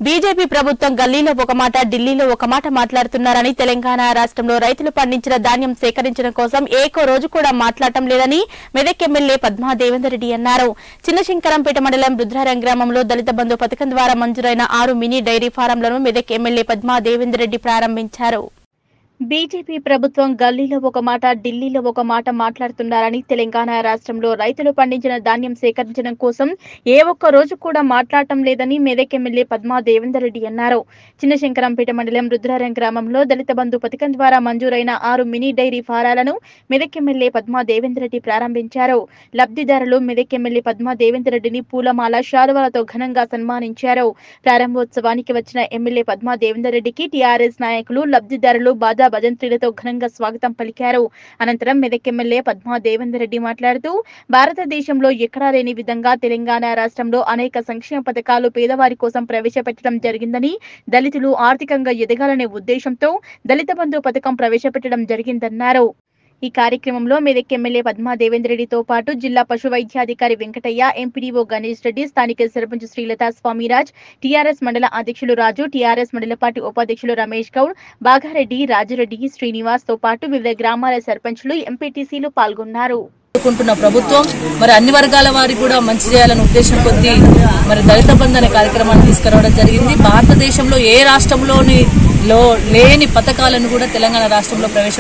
BJP ప్రభుత్వం గల్లీలో ఒక మాట ఢిల్లీలో ఒక మాట మాట్లాడుతున్నారని తెలంగాణ రాష్ట్రంలో రైతులు పండించిన ధాన్యం సేకరించడం కోసం ఏకో రోజు కూడా మాట్లాడటం లేదని మెదక్ ఎమ్మెల్యే పద్మా దేవేందర్ రెడ్డి అన్నారు చిన్నశంకరంపేట మండలం రుద్రారం గ్రామంలో దళిత బంధు పథకం ద్వారా మంజూరైన ఆరు మినీ డైరీ ఫారంలను మెదక్ ఎమ్మెల్యే పద్మా దేవేందర్ రెడ్డి ప్రారంభించారు బీజేపీ ప్రభుత్వం గల్లీలో ఒక మాట ఢిల్లీలో ఒక మాట మాట్లాడుతున్నారని తెలంగాణ రాష్ట్రంలో రైతులు పండించిన ధాన్యం సేకరించడం కోసం ఏ ఒక్క రోజు కూడా మాట్లాడటం లేదని మెదక్ ఎమ్మెల్యే పద్మా దేవేందర్ రెడ్డి అన్నారు చిన్నశంకరంపేట మండలం రుద్రారం గ్రామంలో దళిత బంధు పథకం ద్వారా మంజూరైన ఆరు మినీ డైరీ ఫారాలను మెదక్ ఎమ్మెల్యే పద్మా దేవేందర్ రెడ్డి ప్రారంభించారు లబ్ధిదారులు మెదక్ ఎమ్మెల్యే పద్మా దేవేందర్ రెడ్డిని పూలమాల శాలువాలతో ఘనంగా సన్మానించారు ప్రారంభోత్సవానికి వచ్చిన ఎమ్మెల్యే పద్మా దేవేందర్ రెడ్డికి టీఆర్ఎస్ నాయకులు లబ్ధిదారులు బాజా భజంత్రీలతో ఘనంగా స్వాగతం పలికారు అనంతరం మెదక్ ఎమ్మెల్యే పద్మా దేవేందర్ రెడ్డి మాట్లాడుతూ భారతదేశంలో ఎక్కడా లేని విధంగా తెలంగాణ రాష్ట్రంలో అనేక సంక్షేమ పథకాలు పేదవారి కోసం ప్రవేశపెట్టడం జరిగిందని దళితులు ఆర్థికంగా ఎదగాలనే ఉద్దేశంతో దళిత బంధు పథకం ప్రవేశపెట్టడం జరిగిందన్నారు ఈ కార్యక్రమంలో మెదక్ ఎమ్మెల్యే పద్మా దేవేందర్ రెడ్డితో పాటు జిల్లా పశు వైద్యాధికారి వెంకటయ్య ఎంపీడీఓ గణేష్ రెడ్డి స్థానిక సర్పంచ్ శ్రీలత స్వామిరాజ్ టీఆర్ఎస్ మండల అధ్యక్షులు రాజు టీఆర్ఎస్ మండల పార్టీ ఉపాధ్యక్షులు రమేష్ గౌడ్ బాగారెడ్డి రాజురెడ్డి శ్రీనివాస్ తో పాటు వివిధ గ్రామాల సర్పంచ్లు ఎంపీటీసీలు పాల్గొన్నారు కోరుకుంటున్న ప్రభుత్వం మరి అన్ని వర్గాల వారికి కూడా మంచి చేయాలనే ఉద్దేశం కొద్దీ మరి దళిత బంధు అనే కార్యక్రమాన్ని తీసుకురావడం జరిగింది భారతదేశంలో ఏ రాష్ట్రంలోని లో లేని పథకాలను కూడా తెలంగాణ రాష్ట్రంలో ప్రవేశ